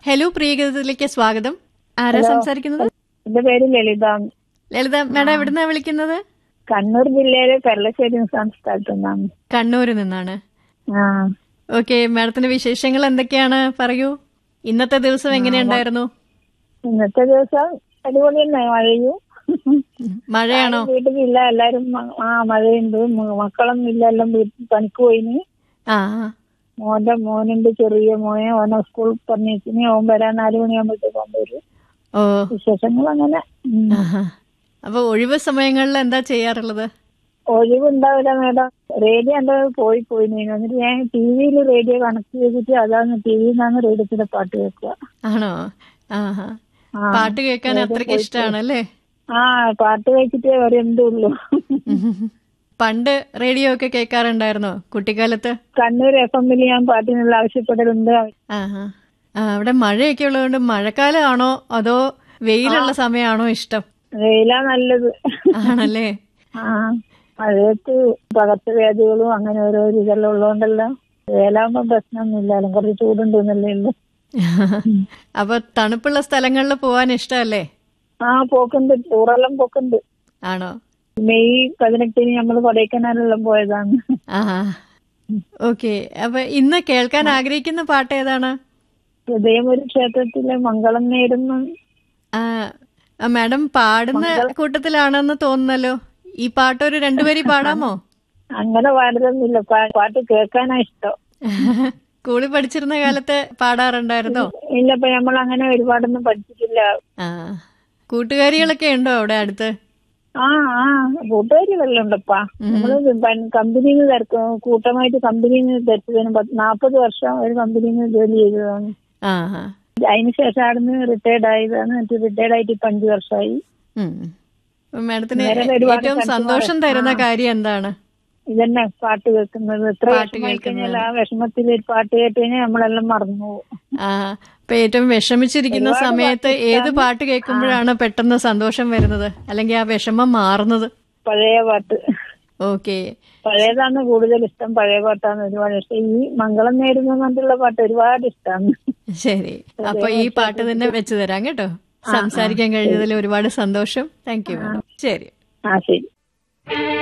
Hello പ്രിയഗതത്തിലേക്ക് സ്വാഗതം ആരാ സംസാരിക്കുന്നത് എന്റെ പേര് ലളിത ലളിത മാഡം എവിടുന്നാ വിളിക്കുന്നത് കണ്ണൂർ ജില്ലയിലെ പെരളശ്ശേരി സ്ഥലത്തു നിന്നാണ് കണ്ണൂരിൽ നിന്നാണ് ആ ഓക്കെ മാഡത്തിന്റെ വിശേഷങ്ങൾ എന്തൊക്കെയാണ് പറയൂ ഇന്നത്തെ ദിവസം എങ്ങനെയുണ്ടായിരുന്നു ഇന്നത്തെ ദിവസം അടിപൊളി തന്നെ മഴയും മഴയാണോ വീട്ടിലില്ല എല്ലാരും മ- ആ മഴയുണ്ട് മ- മക്കളൊന്നും ഇല്ല എല്ലാം വീട്ടിൽ പണിക്ക് പോയിന് ആ മോന്റെ മോനുണ്ട് ചെറിയ മോനെ ഓനെ സ്കൂൾ പറഞ്ഞേക്കിന് ഓൻ വരാൻ നാലു മണിയാകുമ്പോഴത്തേക്ക് ഓൻ വരും ഓ വിശേഷങ്ങൾ അങ്ങനെ ഉം. ആഹാ. അപ്പൊ ഒഴിവ് സമയങ്ങളിൽ എന്താ ചെയ്യാറുള്ളത് ഒഴിവുണ്ടാവില്ല മേഡം റേഡിയോ എന്റെ പോയി പോയി എന്നിട്ട് ഞാൻ ടി വിയിൽ റേഡിയോ കണക്ട് ചെയ്തിട്ട് അതാണ് ടി വിയിൽ നിന്നാണ് റേഡിയോത്തിന്റെ പാട്ട് കേൾക്കുക ആണോ ആഹാ ആ. പാട്ട് കേൾക്കാൻ അത്രയ്ക്ക് ഇഷ്ടമാണല്ലേ ആ പാട്ട് വെച്ചിട്ടേ ഒരു എന്തുള്ളൂ പണ്ട് റേഡിയോ ഒക്കെ കേൾക്കാറുണ്ടായിരുന്നോ കുട്ടിക്കാലത്ത് കണ്ണൂർ എഫ് എമ്മിൽ ഞാൻ പാട്ടിനുള്ള ആവശ്യപ്പെടലുണ്ട് ആഹാ. ആ, അവിടെ മഴയൊക്കെ ഉള്ളതുകൊണ്ട് മഴക്കാലമാണോ അതോ വെയിലുള്ള സമയമാണോ ഇഷ്ടം വെയിലാ നല്ലത് ആണല്ലേ ആ മഴയത്ത് പകർച്ചവ്യാധികളും അങ്ങനെ ഓരോ ഇതെല്ലാം ഉള്ളതുകൊണ്ടല്ലോ വേലാകുമ്പോ പ്രശ്നമൊന്നുമില്ലല്ലോ കുറച്ച് ചൂടുണ്ട് എന്നല്ലേ ഉള്ളൂ അപ്പൊ തണുപ്പുള്ള സ്ഥലങ്ങളിൽ പോവാൻ ഇഷ്ടമല്ലേ ആ പോക്കുണ്ട് ടൂറെല്ലാം പോക്കുണ്ട് ആണോ മെയ് പതിനെട്ടിന് നമ്മൾ കൊടൈക്കനാലെല്ലാം പോയതാണ് ആഹാ ഓക്കെ അപ്പൊ ഇന്ന് കേൾക്കാൻ ആഗ്രഹിക്കുന്ന പാട്ട് ഏതാണ് ഹൃദയമൊരു ക്ഷേത്രത്തിലെ മംഗളം നേരുന്നു ആ ആ, മാഡം പാടുന്ന കൂട്ടത്തിലാണെന്ന് തോന്നുന്നല്ലോ ഈ പാട്ട് ഒരു രണ്ടുപേരി പാടാമോ അങ്ങനെ പാടുന്നില്ല പാട്ട് കേൾക്കാനാ ഇഷ്ടം സ്കൂളിൽ പഠിച്ചിരുന്ന കാലത്ത് പാടാറുണ്ടായിരുന്നോ ഇല്ല ഇപ്പൊ നമ്മൾ അങ്ങനെ ഒരുപാടൊന്നും പഠിച്ചിട്ടില്ല ആ കൂട്ടുകാരികളൊക്കെ ഉണ്ടോ അവിടെ അടുത്ത് ആ ആ കൂട്ടുകാരികളെല്ലാം ഉണ്ടപ്പാ നമ്മള് കമ്പനിയിൽ നിന്ന് തിരക്കും കൂട്ടമായിട്ട് കമ്പനിയിൽ നിന്ന് തിരച്ചതിന് പത്ത് നാപ്പത് വർഷം ഒരു കമ്പനിയിൽ നിന്ന് ജോലി ചെയ്തതാണ് ആ ആ അതിന് ശേഷം അവിടുന്ന് റിട്ടയർഡ് ആയതാണ് എന്നിട്ട് റിട്ടയർഡ് ആയിട്ട് ഇപ്പൊ അഞ്ചു വർഷമായി ഉം. അപ്പൊ മാഡത്തിന് വേറെ ഒരുപാട് ഏറ്റവും സന്തോഷം തരുന്ന കാര്യം എന്താണ് ഇതന്നെ പാട്ട് കേൾക്കുന്നത് എത്ര പാട്ട് വിഷമായി കഴിഞ്ഞാൽ ആ വിഷമത്തിൽ ഒരു പാട്ട് കേട്ട് കഴിഞ്ഞാൽ നമ്മളെല്ലാം മറന്നു പോകും ആ അപ്പൊ ഏറ്റവും വിഷമിച്ചിരിക്കുന്ന സമയത്ത് ഏത് പാട്ട് കേൾക്കുമ്പോഴാണ് പെട്ടെന്ന് സന്തോഷം വരുന്നത് അല്ലെങ്കിൽ ആ വിഷമം മാറുന്നത് പഴയ പാട്ട് ഓക്കെ പഴയതാണ് കൂടുതൽ ഇഷ്ടം പഴയ പാട്ടാണ് ഒരുപാട് ഇഷ്ടം ഈ മംഗളം നേരുന്നു പറഞ്ഞിട്ടുള്ള പാട്ട് ഒരുപാട് ഇഷ്ടമാണ് ശരി അപ്പൊ ഈ പാട്ട് തന്നെ വെച്ചു തരാം കേട്ടോ സംസാരിക്കാൻ കഴിഞ്ഞതിൽ ഒരുപാട് സന്തോഷം താങ്ക് യു ശരി ആ ശരി